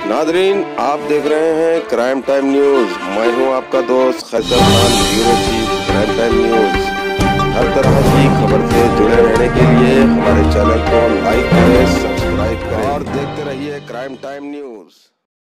Nadreen आप देख रहे हैं क्राइम टाइम न्यूज मैं हूं आपका दोस्त Khaisar Khan bureau chief Crime Time News हर तरह की खबर से जुड़े रहने के लिए हमारे चैनल को लाइक करें सब्सक्राइब करें और देखते रहिए क्राइम टाइम न्यूज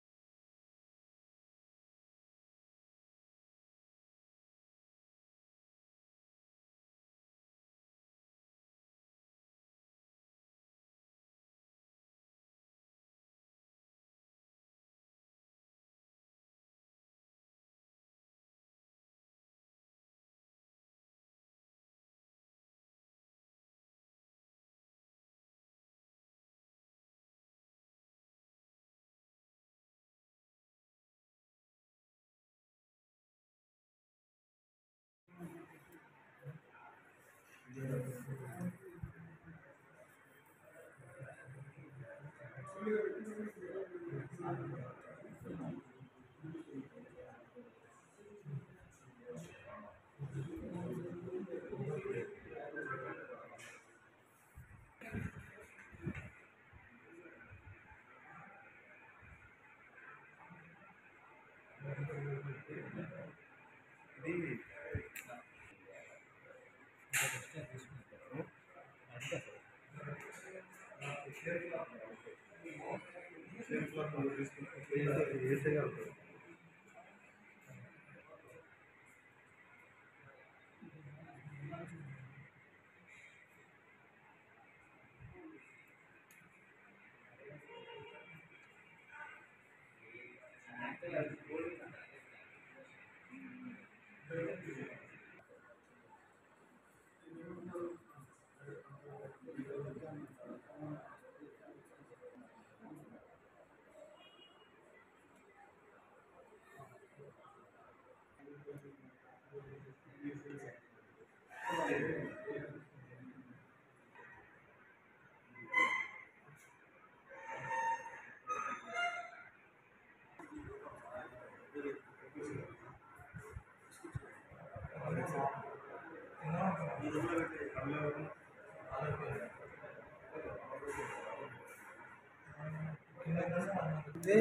ఇదే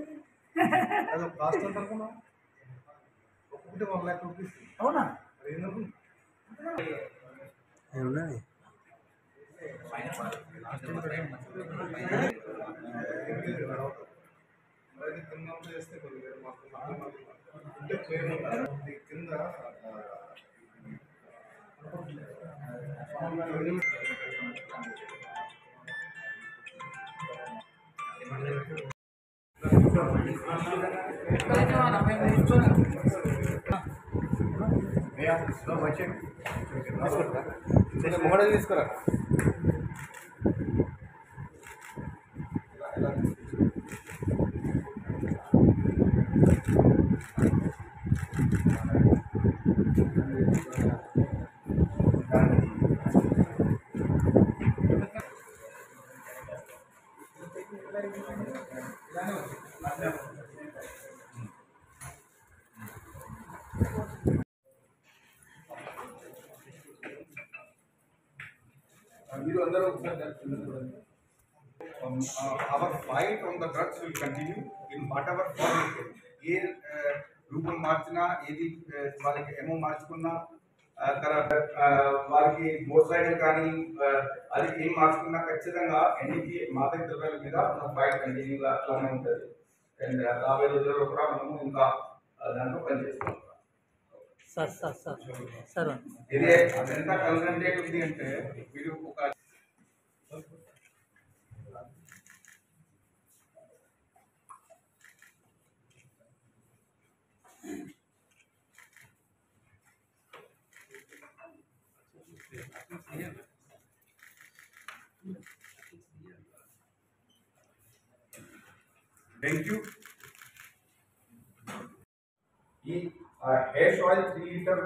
అది కాస్ట్ ఎంత అనుకున్నావు ఒక్కొక్కటి వన్ ల్యాక్ రూపీస్ అవునా మరి ఎందుకు ఉన్నాయి మరి కింద అంతా చేస్తే కొద్దిగా మాకు మళ్ళీ మళ్ళీ ఉంటే చేయమంటారు. ఇది కింద ఆ, మొగడే తీసుకురా మీరు అందరూ ఒకసారి కలిసి చూడండి. Um, uh, our fight on the drugs will continue in whatever form it is. A uh, రూపం మార్చినా ఏది uh, వాళ్ళకి ఏమో మార్చుకున్నా uh, తర్వాత uh, వాళ్ళకి మోటార్ సైకిల్ కానీ uh, అది ఏం మార్చుకున్నా ఖచ్చితంగా ఎన్నికి మాదక ద్రవ్యాల మీద మన ఫైట్ కంటిన్యూ అట్లానే ఉంటుంది అండ్ రాబోయే రోజుల్లో కూడా మనము ఇంకా uh, దాంట్లో పనిచేస్తాం సార్ సార్ సార్ సార్ ఇది ఎంత కన్సన్ట్రేట్ ఉంది అంటే వీడు ఒక డెంగ్యూ ఈ hair oil three litre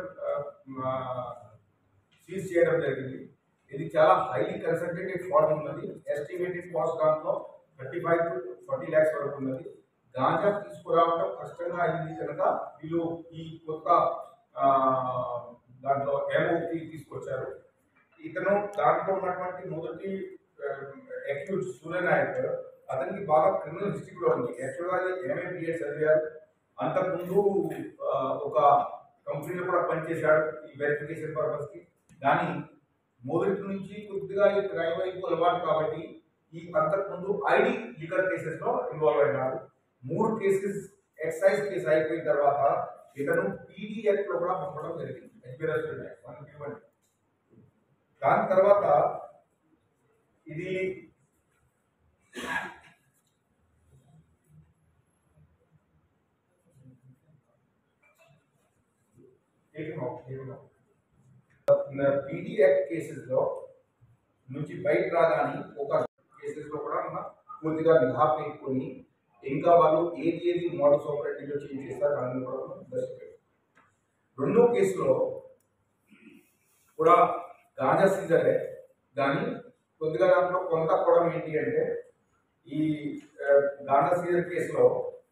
seize చేయడం జరిగింది ఇది చాలా హైలీ కన్సన్ట్రేటెడ్ ఫార్మ్ ఉన్నది ఎస్టిమేటెడ్ కాస్ట్ దాంట్లో thirty five to forty lakhs వరకు ఉన్నది గాంజా తీసుకురావడం కష్టంగా అయింది కనుక వీళ్ళు ఈ కొత్త ఆ, దాంట్లో ఏమోకి తీసుకొచ్చారు ఇతను దాంట్లో ఉన్నటువంటి మొదటి అక్యూజ్ సూర్యనాయక్ అతనికి బాగా క్రిమినల్ హిస్టరీ కూడా ఉంది యాక్చువల్గా అది ఎంఏ బిఎడ్ చదివారు అంతకుముందు ఆ, ఒక కంపెనీలో కూడా పనిచేశాడు ఈ వెరిఫికేషన్ పర్పస్కి కానీ మొదటి నుంచి కొద్దిగా ఈ క్రైమ్ వైపు అలవాటు కాబట్టి ఈ అంతకుముందు ఐడి లీగల్ కేసెస్లో ఇన్వాల్వ్ అయినాడు మూడు కేసెస్ ఎక్సైజ్ కేసు అయిపోయిన తర్వాత ఇతను పీడీ యాక్ట్లో కూడా పంపడం జరిగింది ఎక్స్పీరియన్స్ మనకి ఇవ్వండి దాని తర్వాత ఇది పీడీ యాక్ట్ కేసెస్లో నుంచి బయట రాగానే ఒక కేసెస్లో కూడా మన పూర్తిగా నిఘా పెట్టుకొని ఇంకా వాళ్ళు ఏది ఏది మోడల్స్ ఆపరేటివ్లో చేంజ్ చేస్తారు దాన్ని కూడా మనం దృష్టి పెట్టాం. రెండో కేసులో కూడా గాంజా సీజరే కానీ కొద్దిగా దాంట్లో కొంత కూడా ఏంటి అంటే ఈ ఆ, గాంజా సీజర్ కేసులో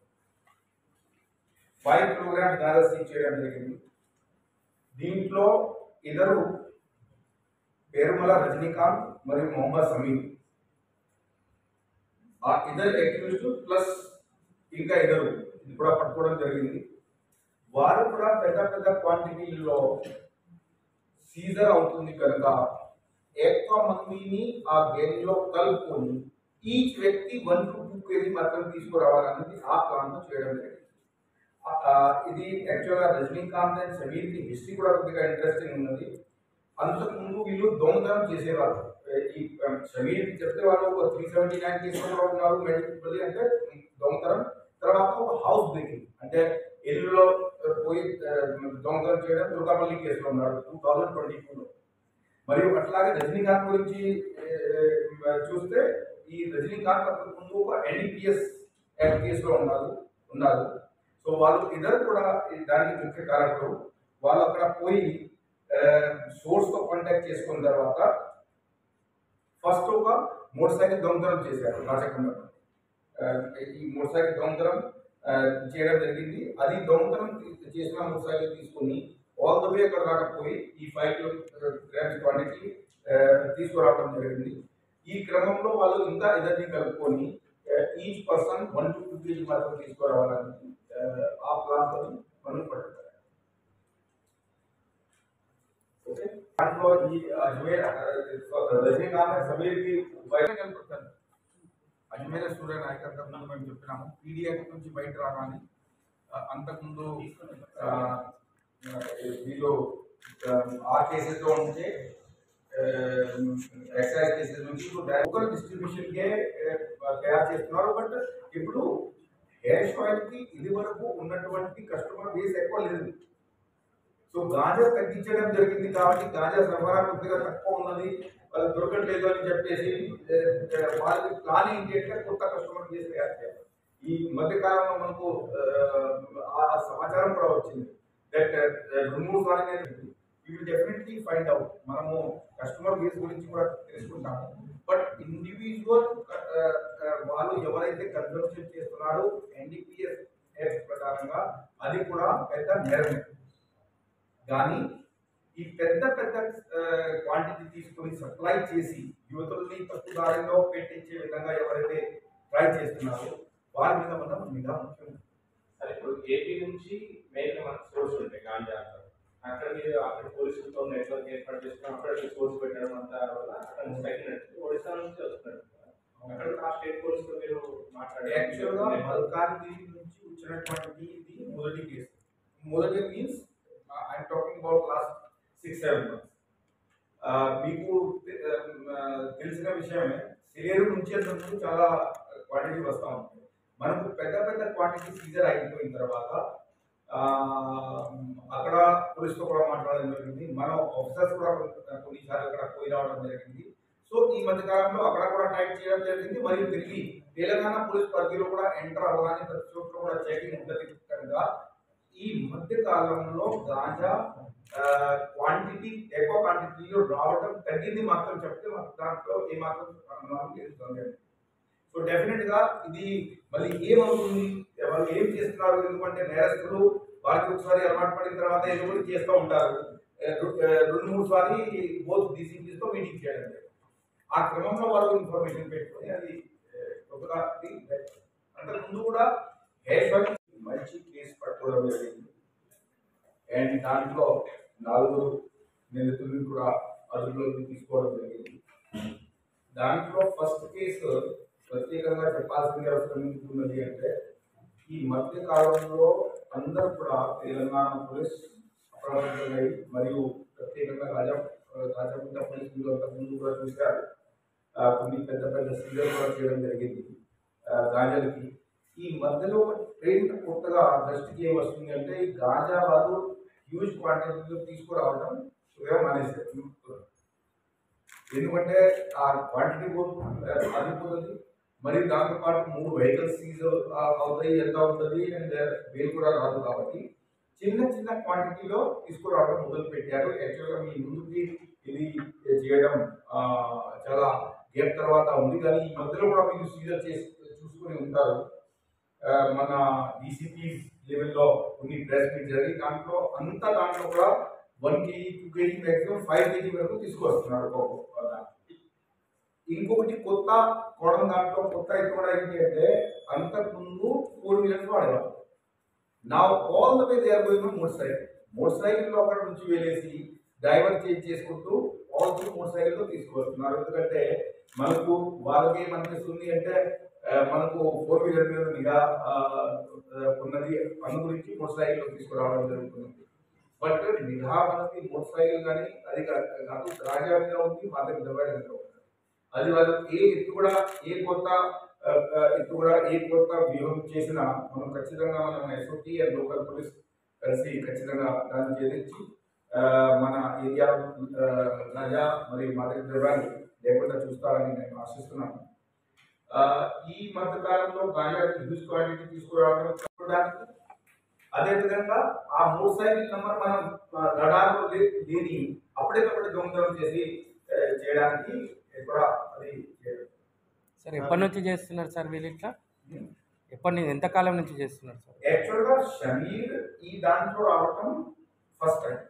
ఫైవ్ ప్రోగ్రామ్స్ గాంజా సీజ్ చేయడం జరిగింది దీంట్లో ఇద్దరు పేరుమల రజనీకాంత్ మరియు మొహమ్మద్ సమీర్ ఆ ఇద్దరు అక్యూజ్డ్ ప్లస్ ఇంకా ఇద్దరు ఇది కూడా పట్టుకోవడం జరిగింది వారు కూడా పెద్ద పెద్ద క్వాంటిటీల్లో సీజర్ అవుతుంది కనుక ఎక్కువ మందిని ఆ గేమ్లో కలుపుకొని ఈచ్ వ్యక్తి వన్ టు టూ కేజీ మాత్రం తీసుకురావాలన్నది ఆ ప్లాన్తో చేయడం జరిగింది ఆ- ఆ, ఇది యాక్చువల్గా రజనీకాంత్ అండ్ సమీర్కి హిస్టరీ కూడా కొద్దిగా ఇంట్రెస్టింగ్ ఉన్నది అంతకుముందు వీళ్ళు దొంగతనం చేసేవారు ఏ, ఈ ఆ, సమీర్కి చెప్తే వాళ్ళు ఒక త్రీ సెవెంటీ నైన్ కేసులో ఉన్నారు మెడికల్ అంటే దొంగతనం తర్వాత ఒక హౌస్ బ్రేకింగ్ అంటే ఇల్లులో ఆ, పోయి ఆ, దొంగతనం చేయడం దుర్గాపల్లి కేసులో ఉన్నారు టూ థౌజండ్ ట్వంటీ టూలో మరియు అట్లాగే రజనీకాంత్ గురించి ఏ, చూస్తే ఈ రజనీకాంత్ అంతకు ముందు ఒక ఎన్డీపీఎస్ యాక్ట్ కేసులో ఉన్నారు ఉన్నారు సో వాళ్ళు ఇద్దరు కూడా ఈ దానికి ముఖ్య కారకులు వాళ్ళు అక్కడ పోయి సోర్స్తో కాంటాక్ట్ చేసుకున్న తర్వాత ఫస్ట్ ఒక మోటార్ సైకిల్ దొంగతనం చేశారు రాచకొండ ఈ మోటార్ సైకిల్ దొంగతనం ఆ, చేయడం జరిగింది అది దొంగతనం తీ- చేసిన మోటార్ సైకిల్ తీసుకొని ఆల్ ద వే అక్కడ దాకా పోయి ఈ ఫైవ్ కిలో గ్రామ్స్ క్వాంటిటీ తీసుకురావడం జరిగింది ఈ క్రమంలో వాళ్ళు ఇంకా ఇద్దరిని కలుపుకొని each person one to two KG మాత్రం తీసుకురావాలని ఆ, ఆ ప్లాన్తో మనం పట్టుకోవాలి ఓకే దాంట్లో ఈ అజ్మేర్ ఆ, రజనీకాంత్ అండ్ సమీర్కి బయట కలుపుతారు అజ్మేర్ సూర్య నాయకత్వం ముందు మేము చెప్పినాము పీడిఎఫ్ నుంచి బయట రాగానే ఆ, అంతకుముందు ఆ, ఆ, వీళ్ళు ఆ, ఆ కేసెస్లో ఉంటే ఎక్సైజ్ కేసెస్ నుంచి ఇప్పుడు లోకల్ డిస్ట్రిబ్యూషన్కే తయారు చేస్తున్నారు బట్ ఇప్పుడు హెయిర్ ఆయిల్కి ఇది వరకు ఉన్నటువంటి కస్టమర్ బేస్ ఎక్కువ లేదు సో గాంజా తగ్గించడం జరిగింది కాబట్టి గాంజా సరఫరా కొద్దిగా తక్కువ ఉన్నది వాళ్ళు దొరకట్లేదు అని చెప్పేసి ఏ, ఏ, వాళ్ళకి ప్లాన్ ఏంటి అంటే కొత్త కస్టమర్ బేస్ తయారు చేయాలి ఈ మధ్య కాలంలో మనకు ఆ, ఆ సమాచారం కూడా వచ్చింది దట్ రెండు మూడు సార్లు నేను you will definitely find out మనము కస్టమర్ బేస్ గురించి కూడా తెలుసుకుంటాము బట్ ఇండివిజువల్ వాళ్ళు ఎవరైతే కన్సంప్షన్ చేస్తున్నారో ఎన్డీపీఎస్ యాక్ట్ ప్రకారంగా అది కూడా పెద్ద నేరమే కానీ ఈ పెద్ద పెద్ద క్వాంటిటీ తీసుకొని సప్లై చేసి యువతుల్ని తప్పు దారిలో పెట్టించే విధంగా ఎవరైతే ట్రై చేస్తున్నారో వారి మీద మనం నిఘా ముఖ్యం సరే ఇప్పుడు ఏపీ నుంచి మెయిన్ మనకు సోర్స్ ఉంటాయి గాంజా అంటారు అక్కడ మీరు అక్కడ పోలీసులతో నెట్వర్క్ ఏర్పాటు చేసుకుని అక్కడ సోర్స్ పెట్టడం అంతా వల్ల అక్కడ నుంచి తగ్గినట్టు ఒడిశా నుంచి వస్తున్నట్టు అక్కడ ఆ స్టేట్ పోలీసుతో మీరు మాట్లాడే యాక్చువల్గా మల్కాజ్గిరి నుంచి వచ్చినటువంటి ఇది మొదటి కేసు మొదటి means I'm talking about last six seven months మీకు తె- ఆ, తెలిసిన విషయమే సిలేరు నుంచి అంతకుముందు చాలా క్వాంటిటీ వస్తూ ఉంటుంది మనకు పెద్ద పెద్ద క్వాంటిటీ సీజర్ అయిపోయిన తర్వాత ఆ, అక్కడ పోలీస్తో కూడా మాట్లాడడం జరిగింది మన ఆఫీసర్స్ కూడా కొన్ని- కొన్నిసార్లు అక్కడ పోయి రావడం జరిగింది సో ఈ మధ్య కాలంలో అక్కడ కూడా టైప్ చేయడం జరిగింది మరియు తిరిగి తెలంగాణ పోలీస్ పరిధిలో కూడా ఎంటర్ అవ్వగానే ప్రతి చోట్ల కూడా చెకింగ్ ఉంటుంది కనుక ఈ మధ్య కాలంలో గాంజా క్వాంటిటీ ఎక్కువ క్వాంటిటీలో రావడం తగ్గింది మాత్రం చెప్తే మాకు దాంట్లో ఏ మాత్రం అనుమానం తెలుస్తుంది సో డెఫినెట్ గా ఇది మళ్ళీ ఏమవుతుంది వాళ్ళు ఏం చేస్తున్నారు ఎందుకంటే నేరస్తులు వాళ్ళకి ఒకసారి అలవాటు పడిన తర్వాత ఏదో కూడా చేస్తూ ఉంటారు ఏ, రు- ఏ, రెండు మూడు సార్లు బోత్ డీసీపీస్తో మీటింగ్ చేయడం జరిగింది. ఆ క్రమంలో వాళ్ళు ఇన్ఫర్మేషన్ పెట్టుకొని అది ఏ, కొత్తగా ఇది అంతకు ముందు కూడా హెయిర్ ఫాల్ మంచి కేసు పట్టుకోవడం జరిగింది అండ్ దాంట్లో నలుగురు నిందితులను కూడా అదుపులోకి తీసుకోవడం జరిగింది దాంట్లో ఫస్ట్ కేసు ప్రత్యేకంగా చెప్పాల్సిన అవసరం ఎందుకు ఉన్నది అంటే ఈ మధ్య కాలంలో అందరూ కూడా తెలంగాణ పోలీస్ అప్రమత్తమై మరియు ప్రత్యేకంగా రాజా రాజపుట్ట పోలీస్ మీరు అంతకు ముందు కూడా చూశారు ఆ, కొన్ని పెద్ద పెద్ద సీరియల్ కూడా చేయడం జరిగింది ఆ, గాంజాలకి ఈ మధ్యలో ట్రెండ్ కొత్తగా దృష్టికి ఏం వస్తుంది అంటే ఈ గాంజా వాళ్ళు హ్యూజ్ క్వాంటిటీలో తీసుకురావడం వేగం మానేశారు ఎందుకంటే ఆ క్వాంటిటీ ఆగిపోతుంది మరి దాంతో పాటు మూడు వెహికల్స్ సీజ్ అవుతాయి ఎంత అవుతుంది అండ్ వేలు కూడా రాదు కాబట్టి చిన్న చిన్న క్వాంటిటీలో తీసుకురావడం మొదలు పెట్టారు యాక్చువల్గా మీ ముందుకి ఇది చేయడం ఆ, చాలా గేప్ తర్వాత ఉంది కానీ ఈ మధ్యలో కూడా మీరు సీజర్ చేసి చూసుకొని ఉంటారు ఆ, మన డీసీపీ లెవెల్లో కొన్ని ప్రెస్ మీట్ జరిగి దాంట్లో అంత దాంట్లో కూడా one KG two KG maximum five KG వరకు తీసుకొస్తున్నారు ఒక్కొక్క దానికి. ఇంకొకటి కొత్త కోణం దాంట్లో కొత్త ఇది కూడా ఏంటి అంటే అంతకుముందు ఫోర్ వీలర్స్ వాడేవారు నా all the way they are going motorcycle motor సైకిల్లో అక్కడ నుంచి వెళ్ళేసి డ్రైవర్ చేంజ్ చేసుకుంటూ ఆల్ త్రూ మోటార్ సైకిల్లో తీసుకొస్తున్నారు ఎందుకంటే మనకు వాళ్ళకి ఏమనిపిస్తుంది అంటే ఆ, మనకు ఫోర్ వీలర్ మీద నిఘా ఆ, ఆ, ఉన్నది అందు గురించి మోటార్ సైకిల్లో తీసుకురావడం జరుగుతుంది బట్ నిఘా మనకి మోటార్ సైకిల్ కానీ అది కా- కాదు రాజా మీద ఉంది వాళ్ళకి డివైడ్ మీద ఉంది అది వాళ్ళు ఏ ఎత్తు కూడా ఏ కొత్త ఆ, ఆ, ఎత్తు కూడా ఏ కొత్త వ్యూహం చేసినా మనం ఖచ్చితంగా మనం ఎస్ఓటి అండ్ లోకల్ పోలీస్ కలిసి ఖచ్చితంగా దాన్ని ఛేదించి ఆ, మన ఏరియా రాజా మరియు మాదక ద్రవ్యాలు లేకుండా చూస్తారని నేను ఆశిస్తున్నాను ఆ, ఈ మధ్య కాలంలో గాంజా హ్యూజ్ క్వాంటిటీ తీసుకురావడం చూడడానికి అదే విధంగా ఆ మోటార్ సైకిల్ నెంబర్ మనం రడార్లో లేని అప్పటికప్పుడు దొంగతనం చేసి ఆ, చేయడానికి కూడా అది చేయడం. సార్ ఎప్పటి నుంచి చేస్తున్నారు సార్ వీళ్ళు ఇట్లా ఎప్పటి నుంచి ఎంతకాలం నుంచి చేస్తున్నారు సార్ యాక్చువల్గా షమీర్ ఈ దాంట్లో రావటం first time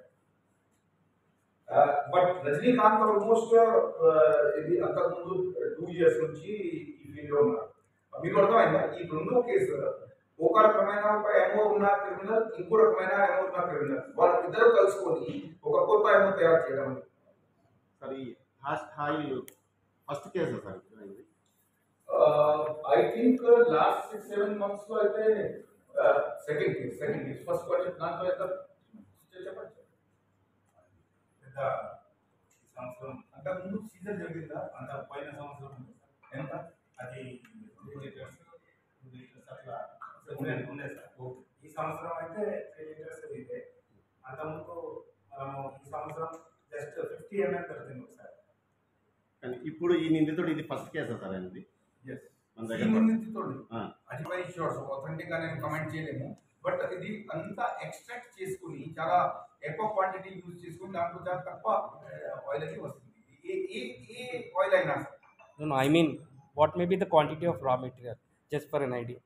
but Rajinikanth almost ఇది అంతకుముందు టూ ఇయర్స్ నుంచి ఈ ఫీల్డ్లో ఉన్నారు మీకు అర్థమైందా ఈ రెండో కేసు ఒక రకమైన ఒక ఎమో ఉన్న క్రిమినల్ ఇంకో రకమైన ఎమో ఉన్న క్రిమినల్ వాళ్ళు ఇద్దరు కలుసుకొని ఒక కొత్త ఎమో తయారు చేయడం అనేది. సార్ ఈ హాష్ హాయ్ ఫస్ట్ కేసు సార్ ఇప్పుడు ఇది. I think last six seven months లో అయితే second case second case first question దాంట్లో ఎంత చెప్పండి పెద్ద ఈ సంవత్సరం అంటే ముందు సీజన్ జరిగిందా అంత పోయిన సంవత్సరం ఎంత అది టూ లీటర్స్ టూ లీటర్స్ అట్లా ఉండేది ఉండేది సార్ ఈ సంవత్సరం అయితే త్రీ లీటర్స్ ఇదే అంతకుముందు మనము ఈ సంవత్సరం జస్ట్ ఫిఫ్టీ ఎంఎల్ దొరికింది ఒకసారి కానీ ఇప్పుడు ఈ నిందితుడు ఇది ఫస్ట్ కేసా సార్ అనేది ఎస్ మన ఈ దగ్గర నిందితుడు ఆ. అది బై షోర్స్ అథెంటిక్ గా నేను కమెంట్ చేయలేము బట్ ఇది అంతా ఎక్స్ట్రాక్ట్ చేసుకుని చాలా ఎక్కువ క్వాంటిటీ యూజ్ చేసుకుని దాంట్లో చాలా తక్కువ ఆయిల్ అయితే వస్తుంది ఏ ఏ ఏ ఆయిల్ అయినా సరే No, no, I mean, what may be the quantity of raw material, just for an idea.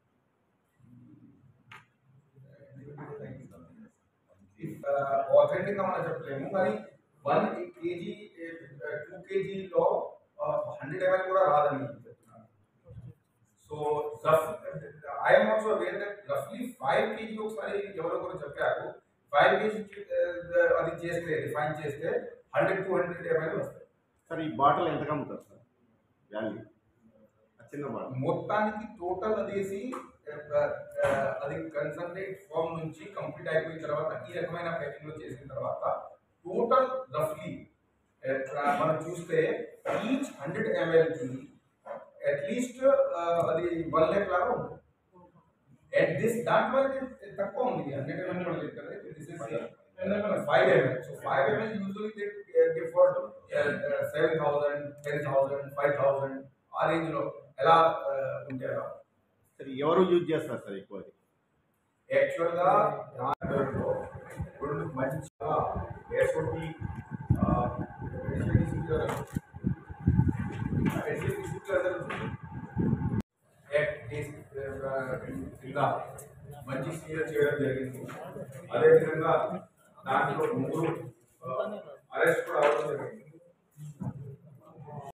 Authentic గా మనం చెప్పలేము కానీ వన్ కేజీ టూ కేజీలో హండ్రెడ్ ఎంఎల్ కూడా రాదని చెప్తున్నాను so I'm also aware that రఫ్లీ ఫైవ్ కేజీ ఒకసారి ఎవరో కూడా చెప్పారు ఫైవ్ కేజీ అది చేస్తే రిఫైన్ చేస్తే హండ్రెడ్ టూ హండ్రెడ్ ఎంఎల్ వస్తాయి సార్ ఈ బాటిల్ ఎంతకు అమ్ముతారు సార్ వాల్యూ ఆ చిన్న బాటిల్ మొత్తానికి టోటల్ అదేసి ఆ, ఆ, అది కన్సన్ట్రేట్ ఫామ్ నుంచి కంప్లీట్ అయిపోయిన తర్వాత ఈ రకమైన ప్యాకింగ్ లో చేసిన తర్వాత టోటల్ రఫ్లీ మనం చూస్తే ఈచ్ హండ్రెడ్ ఎంఎల్ కి అట్లీస్ట్ అది వన్ ల్యాక్ లాగా ఉంటుంది అట్ దిస్ దాంట్లో అయితే తక్కువ ఉంది హండ్రెడ్ ఎంఎల్ కూడా లేదు కదా this is five ML so five ML usually they for seven thousand ten thousand five thousand ఆ రేంజ్ లో ఎలా uh, ఉంటే అలా సార్ ఎవరు యూజ్ చేస్తారు సార్ ఎక్కువ అది యాక్చువల్గా దాంట్లో రెండు మంచిగా ఎస్ఓటి కింద మంచి సీరియల్ చేయడం జరిగింది అదేవిధంగా దాంట్లో ముగ్గురు అరెస్ట్ కూడా అవ్వడం జరిగింది